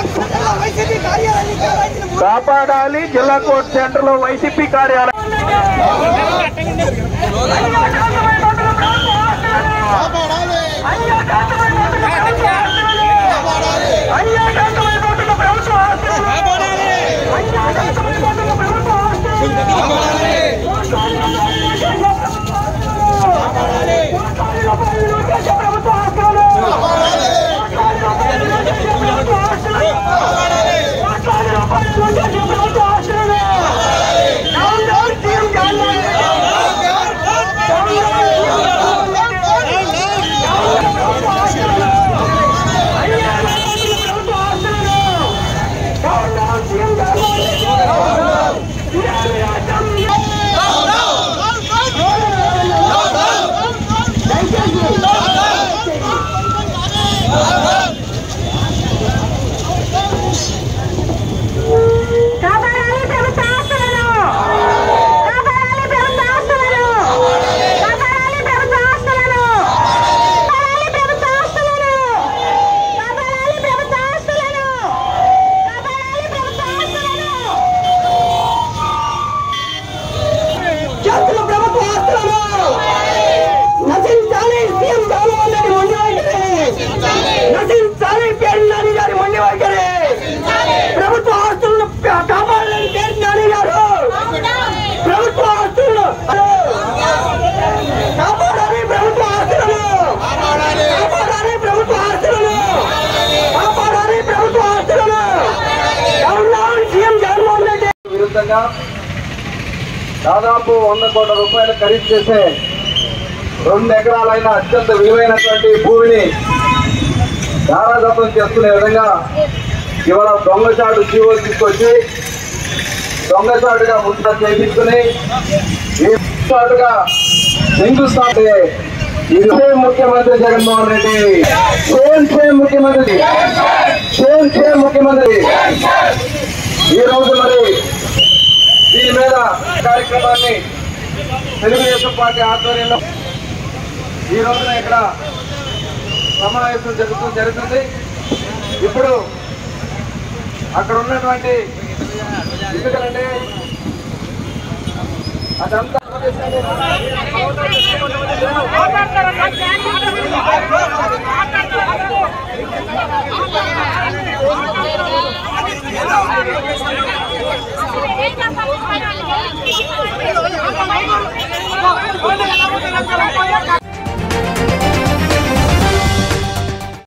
YCP కార్యాలయాన్ని కేటాయించిన భూమి కాపాడాలి జిల్లా కోర్టు సెంటర్ లో వైసీపీ కార్యాలయం కాపాడాలి ప్రభుత్వ ఆస్తులను కాపాడాలి ప్రభుత్వ ఆస్తులను కాపాడాలి ప్రభుత్వ ఆస్తులను కాపాడాలి ప్రభుత్వ ఆస్తులను కాపాడాలి ప్రభుత్వ ఆస్తులను కాపాడాలి ప్రభుత్వ ఆస్తులను చేస్తున్న ప్రభుత్వ ఆస్తులను నశించాలి సీఎం జగన్మోహన్ రెడ్డి మొండి వైఖరి నశించాలి పేరు నాని గారి మొండి వైఖరి ప్రభుత్వ ఆస్తులను ప- కాపాడాలని పేరు నాని గారు ప్రభుత్వ ఆస్తులను కాపాడాలి ప్రభుత్వ ఆస్తులను కాపాడాలి ప్రభుత్వ ఆస్తులను కాపాడాలి ప్రభుత్వ ఆస్తులను down down CM Jaganmohan Reddy విరుద్ధంగా దాదాపు వంద కోట్ల రూపాయలు ఖరీదు చేసే రెండు ఎకరాలైన అత్యంత విలువైనటువంటి భూమిని దారాదత్తం చేసుకునే విధంగా ఇవాళ దొంగచాటు జీవోలు తీసుకొచ్చి దొంగచాటుగా ముద్ర చేపించుకుని ఈ చాటుగా హిందుస్థాన్ ఇదే ముఖ్యమంత్రి జగన్మోహన్ రెడ్డి సేమ్ సేమ్ ముఖ్యమంత్రి సేమ్ సేమ్ ముఖ్యమంత్రి ఈ రోజు మరి దీని మీద కార్యక్రమాన్ని తెలుగుదేశం పార్టీ ఆధ్వర్యంలో ఈ రోజున ఇక్కడ సమావేశం జరుగుతూ జరుగుతుంది ఇప్పుడు అక్కడ ఉన్నటువంటి ఎందుకంటే అదంతా మాట్లాడతారా